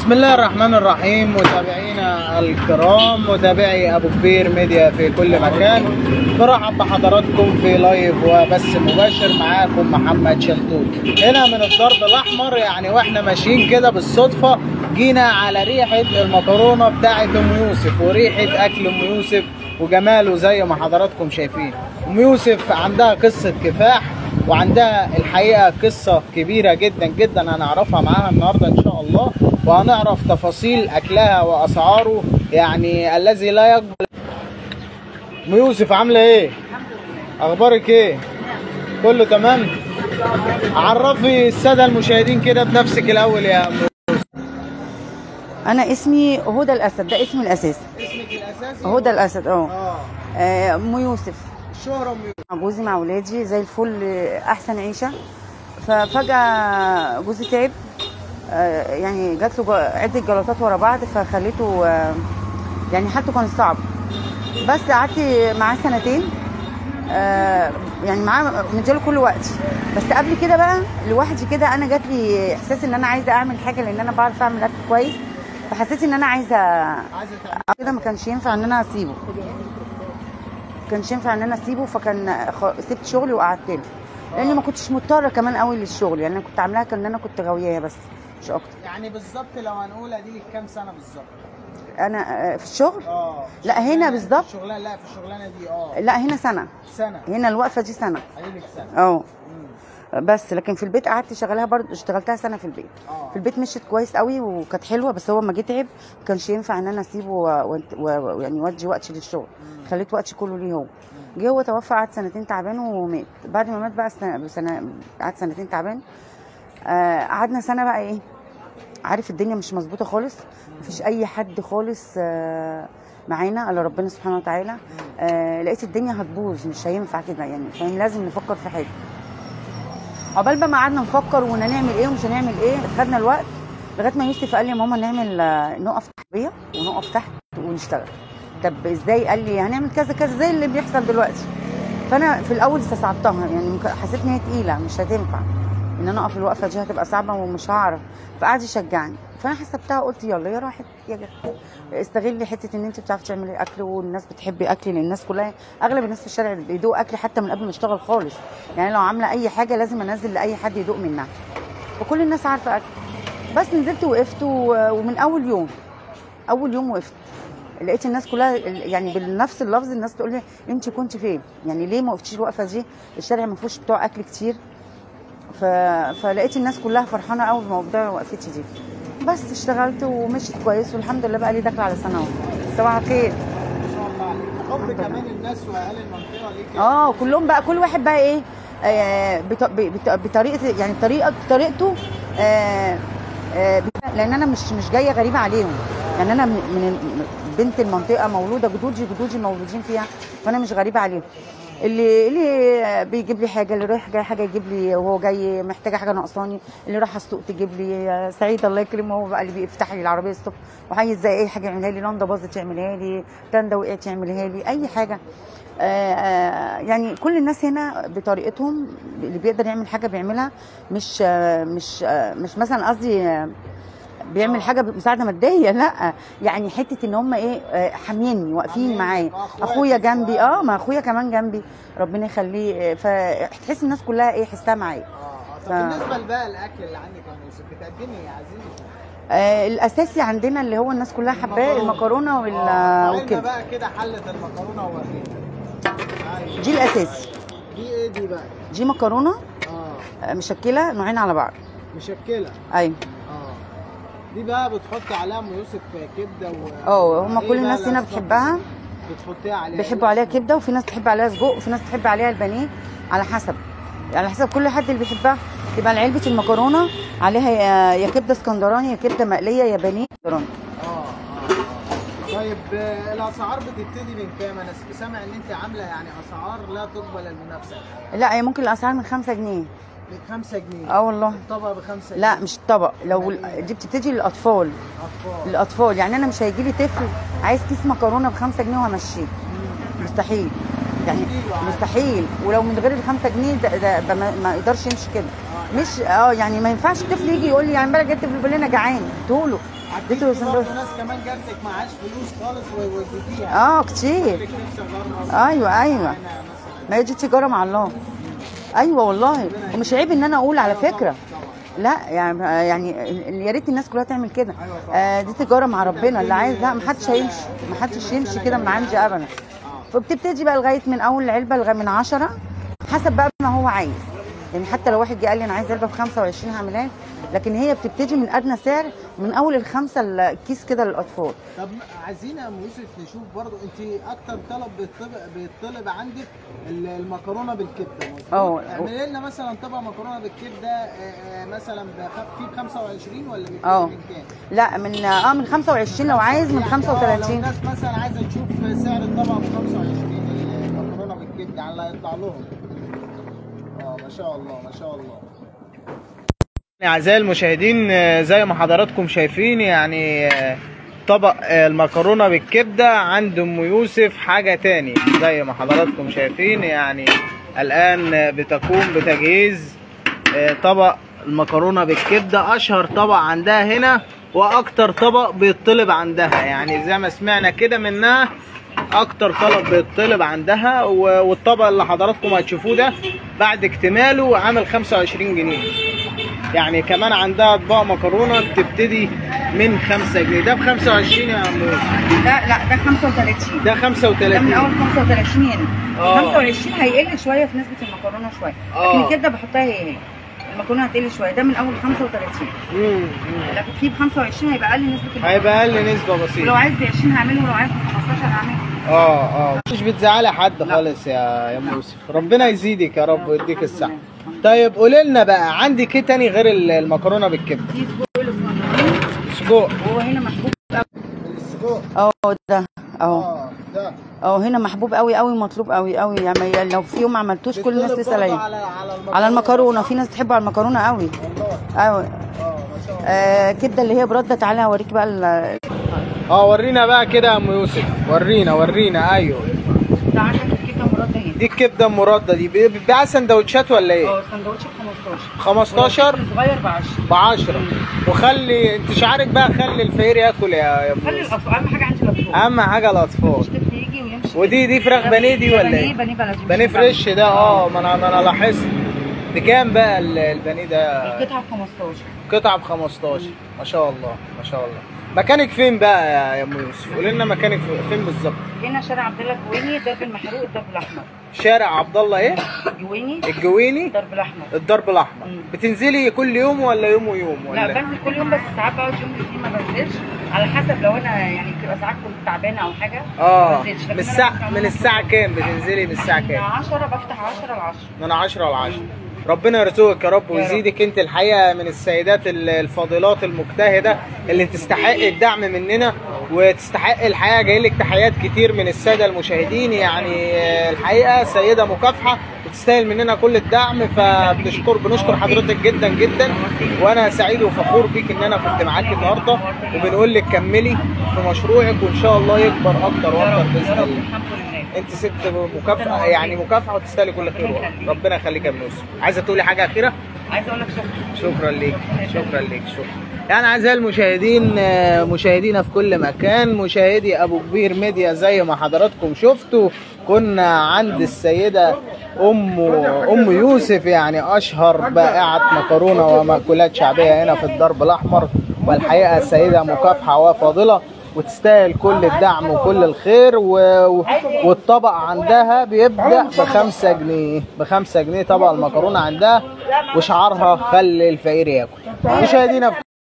بسم الله الرحمن الرحيم متابعينا الكرام متابعي ابو كبير ميديا في كل مكان برحب بحضراتكم في لايف وبث مباشر معاكم محمد شلتوت هنا من الضرب الاحمر يعني واحنا ماشيين كده بالصدفه جينا على ريحه المكرونه بتاعه ام يوسف وريحه اكل ام يوسف وجماله زي ما حضراتكم شايفين ام يوسف عندها قصه كفاح وعندها الحقيقه قصه كبيره جدا جدا هنعرفها معاها النهارده ان شاء الله وهنعرف تفاصيل اكلها واسعاره يعني الذي لا يقبل ام يوسف عامله ايه اخبارك ايه كله تمام عرفي الساده المشاهدين كده بنفسك الاول يا ام يوسف انا اسمي هدى الاسد ده اسمي الاساسي اسمك الاساسي هدى الاسد اه اه آه، ام يوسف الشهره ام يوسف مع جوزي مع ولادي زي الفل آه، احسن عيشه ففجاه جوزي تعب آه، يعني جات له ج- عده جلطات ورا بعض فخليته آه، يعني حالته كانت صعبه بس قعدت معاه سنتين آه، يعني معاه مديله كل وقت بس قبل كده بقى لوحدي كده انا جات لي احساس ان انا عايزه اعمل حاجه لان انا بعرف اعمل اكل كويس فحسيت ان انا عايزه عايزه تعمل كده ما كانش ينفع ان انا اسيبه ما كانش ينفع ان انا اسيبه فكان خ- سبت شغلي وقعدت له لاني ما كنتش مضطره كمان قوي للشغل يعني انا كنت عاملاها كان انا كنت غاوياها بس مش اكتر يعني بالظبط لو هنقول ادي لك كام سنه بالظبط انا آه، في الشغل اه لا، هنا الشغلانة- بالظبط. الشغلانه لا في الشغلانه دي اه لا هنا سنه سنه هنا الوقفه دي سنه ادي لك سنه اه مم. بس لكن في البيت قعدت شغالها برضه اشتغلتها سنه في البيت اه في البيت مشيت كويس قوي وكانت حلوه بس هو ما جه تعب ما كانش ينفع ان انا اسيبه و- و- و- ويعني اودي وقتي للشغل مم. خليت وقتي كله ليه هو جه هو توفى قعد سنتين تعبان ومات بعد ما مات بقى سنة, سنة قعد سنتين تعبان آه، قعدنا سنه بقى ايه عارف الدنيا مش مظبوطه خالص مفيش اي حد خالص آه، معانا الا ربنا سبحانه وتعالى آه، لقيت الدنيا هتبوظ مش هينفع كده يعني فاهم لازم نفكر في حاجه عقبال بقى ما قعدنا نفكر وهنعمل ايه ومش هنعمل ايه خدنا الوقت لغايه ما يوسف قال لي يا ماما نعمل آه، نقف تحتيه ونقف تحت ونشتغل طب ازاي قال لي هنعمل كذا كذا زي اللي بيحصل دلوقتي فانا في الاول استصعبتها يعني ممكن- حسيت ان هي تقيله مش هتنفع ان انا اقف الوقفه دي هتبقى صعبه ومش هعرف فقعد يشجعني فانا حسبتها قلت يلا يا راحت يا جت استغلي حته ان انت بتعرفي تعملي اكل والناس بتحبي اكل لان الناس كلها اغلب الناس في الشارع بيدوقوا اكل حتى من قبل ما اشتغل خالص يعني لو عامله اي حاجه لازم انزل لاي حد يدوق منها وكل الناس عارفه اكل بس نزلت وقفت و- ومن اول يوم اول يوم وقفت لقيت الناس كلها يعني بنفس اللفظ الناس تقول لي انت كنت فين يعني ليه ما وقفتيش الوقفه دي الشارع ما فيهوش بتوع اكل كتير ف... فلقيت الناس كلها فرحانه قوي بموضوع وقفتي دي بس اشتغلت ومشيت كويس والحمد لله بقى لي داخله على سنه اهو صباح الخير ما شاء الله عليك حب كمان الناس واهالي المنطقه ليك اه كلهم بقى كل واحد بقى ايه آه بط... بط... بطريقه يعني بطريقه بطريقته آه آه بت- لان انا مش مش جايه غريبه عليهم يعني انا من من بنت المنطقه مولوده جدودي جدودي مولودين فيها فانا مش غريبه عليهم اللي اللي بيجيب لي حاجه اللي رايح جاي حاجه يجيب لي وهو جاي محتاجه حاجه ناقصاني اللي راح السوق تجيب لي آه، سعيد الله يكرمه هو بقى اللي بيفتح لي العربيه الصبح وعايز زي اي حاجه يعملها لي لندا باظت يعملها لي تندا وقعت يعملها لي اي حاجه آه، آه، يعني كل الناس هنا بطريقتهم اللي بيقدر يعمل حاجه بيعملها مش آه، مش آه، مش مثلا قصدي آه، بيعمل حاجه بمساعده ماديه لا يعني حته ان هم ايه آه، حاميني واقفين حاميني، معايا آه، أخواتك اخويا جنبي و- اه ما اخويا كمان جنبي ربنا يخليه آه، فتحس الناس كلها ايه حسها معايا اه اه طب ف- بالنسبه لبقى الاكل اللي عندك يا يوسف بتقدمي ايه يا عزيزي؟ آه الاساسي عندنا اللي هو الناس كلها حباه المكرونه وال آه، فقلنا وكده بقى كده حله المكرونه وورينا أيوة. دي الاساسي دي ايه دي بقى؟ دي مكرونه اه آه، مشكله نوعين على بعض مشكله ايوه اه دي بقى بتحطي عليها ام يوسف كبده و اه هما إيه كل بقى الناس هنا الأصناف بتحبها اللي بتحطيها عليها بيحبوا عليها كبده وفي ناس تحب عليها سجق وفي ناس تحب عليها البانيه على حسب على حسب كل حد اللي بيحبها تبقى علبه المكرونه عليها يا- يا كبده اسكندراني يا كبده مقليه يا بانيه اسكندراني اه اه آه. طيب آه، الاسعار بتبتدي من كام؟ انا سامع ان انت عامله يعني اسعار لا تقبل المنافسه لا هي ممكن الاسعار من 5 جنيه ب 5 جنيه اه والله الطبق ب 5 لا مش طبق لو ال- دي بتبتدي للاطفال اطفال للاطفال يعني انا مش هيجي لي طفل عايز كيس مكرونه ب 5 جنيه وهمشيه مستحيل يعني مستحيل ولو من غير ال 5 جنيه ده, ده, ده ما, ما يقدرش يمشي كده مش اه يعني ما ينفعش الطفل يجي يقول لي يعني امبارح جبت بلبل انا جعان قلت له اديته سندوتش ناس كمان جارتك معاش فلوس خالص ويوديها اه كتير نفسي اجرب ايوه ايوه انا مثلا ما هي دي تجاره مع الله ايوه والله ومش عيب ان انا اقول على فكره لا يعني يعني يا ريت الناس كلها تعمل كده آه دي تجاره مع ربنا اللي عايز لا محدش هيمشي محدش يمشي كده من عندي ابدا فبتبتدي بقى لغايه من اول علبه لغايه من 10 حسب بقى ما هو عايز يعني حتى لو واحد جه قال لي انا عايز علبه ب 25 هعملها له. لكن هي بتبتدي من ادنى سعر من اول الخمسه الكيس كده للاطفال طب عايزين يا ام يوسف نشوف برضو انت اكتر طلب بيطلب بيطلب عندك ال- المكرونه بالكبده مظبوط؟ اه. اعملي لنا مثلا طبق مكرونه بالكبده آه، آه، مثلا بخ- في ب 25 ولا بيبتدي اه. من كام؟ لا من اه من 25 لو عايز من يعني اه، لو 35 الناس مثلا عايزه تشوف سعر الطبق ب 25 المكرونه بالكبده يعني اللي هيطلع لهم اه ما شاء الله ما شاء الله اعزائي المشاهدين آه، زي ما حضراتكم شايفين يعني آه، طبق آه، المكرونه بالكبده عند ام يوسف حاجه تاني زي ما حضراتكم شايفين يعني الان آه، بتقوم بتجهيز آه، طبق المكرونه بالكبده اشهر طبق عندها هنا واكتر طبق بيطلب عندها يعني زي ما سمعنا كده منها اكتر طلب بيطلب عندها و- والطبق اللي حضراتكم هتشوفوه ده بعد اكتماله عامل 25 جنيه يعني كمان عندها اطباق مكرونه بتبتدي من 5 جنيه ده ب 25 يا عم يوسف. لا لا ده 35 ده ده 35 من اول 35 هنا اه. 25 هيقل شويه في نسبه المكرونه شويه اه. لكن الكبده بحطها هي هي المكرونه هتقل شويه ده من اول 35 مم، مم. لكن في ب 25 هيبقى اقل نسبه المكرونه هيبقى اقل نسبه ولو بسيطه عايز ب 20 هعمله ولو عايز ب 15 هعمله اه اه مش بتزعلي حد خالص يا يا ام يوسف ربنا يزيدك يا رب ويديك الصحه طيب قولي لنا بقى عندك ايه تاني غير ال- المكرونه بالكبده في سجق الاسكندراني سجق وهو هنا محبوب السجق اه ده اهو اه ده اه هنا محبوب قوي قوي مطلوب قوي قوي يعني لو في يوم ما عملتوش كل الناس بيطلب تسال برضه عليه على على المكرونه على المكرونه في ناس بتحبه على المكرونه قوي والله قوي اه ما شاء الله آه كبده اللي هي برده تعالى اوريك بقى ال- اه ورينا بقى كده يا ام يوسف ورينا ورينا ايوه ده عندك الكبده مرده هنا دي الكبده المرده دي بي- بيبيعها سندوتشات ولا ايه اه سندوتش ب 15 15 صغير ب 10 ب 10 وخلي انت شعارك بقى خلي الفقير ياكل يا يا ام خلي يوسف الاطفال اهم حاجه عندي الاطفال اهم حاجه الاطفال الطفل يجي ويمشي ودي دي فراخ بانيه دي ولا ايه؟ بانيه بانيه بلدي بانيه فريش ده اه ما انا ما انا لاحظت بكام بقى ال- البانيه ده القطعه ب 15 قطعه ب 15 ما شاء الله ما شاء الله مكانك فين بقى يا يا ام يوسف قولي لنا مكانك فين بالظبط هنا شارع عبد الله الجويني درب المحروق الدرب الاحمر شارع عبد الله ايه الجويني الجويني الدرب الاحمر الدرب الاحمر مم. بتنزلي كل يوم ولا يوم ويوم لا ولا بنزل كل يوم بس ساعات بقعد يوم الاثنين ما بنزلش على حسب لو انا يعني بتبقى ساعات كنت تعبانه او حاجه اه ما بنزلش. لكن من أنا الساعه بفتح من الساعه كام بتنزلي من الساعه من كام 10 بفتح 10 ل 10 من 10 ل 10 ربنا يرزقك يا رب يا ويزيدك انت الحقيقه من السيدات ال- الفاضلات المجتهده اللي تستحق الدعم مننا وتستحق الحقيقه جاي لك تحيات كتير من الساده المشاهدين يعني آه، الحقيقه سيده مكافحه وتستاهل مننا كل الدعم فبنشكر بنشكر حضرتك جدا جدا وانا سعيد وفخور بيك ان انا كنت معاك النهارده وبنقول لك كملي في مشروعك وان شاء الله يكبر اكتر يا واكتر رب يا باذن رب الله الحمد لله انت ست مكافأة يعني مكافأة وتستاهلي كل خير والله. ربنا يخليك يا ابن يوسف عايزه تقولي حاجه اخيره عايزه اقول لك شكرا شكرا ليك شكرا ليك شكرا يعني اعزائي المشاهدين آه، مشاهدينا في كل مكان مشاهدي ابو كبير ميديا زي ما حضراتكم شفتوا كنا عند السيده ام ام يوسف يعني اشهر بائعه مكرونه ومأكولات شعبيه هنا في الدرب الاحمر والحقيقه السيده مكافحه وفاضله وتستاهل كل الدعم وكل الخير و... و- والطبق عندها بيبدأ بخمسة جنيه بخمسة جنيه طبق المكرونة عندها وشعارها خلي الفقير ياكل مشاهدينا في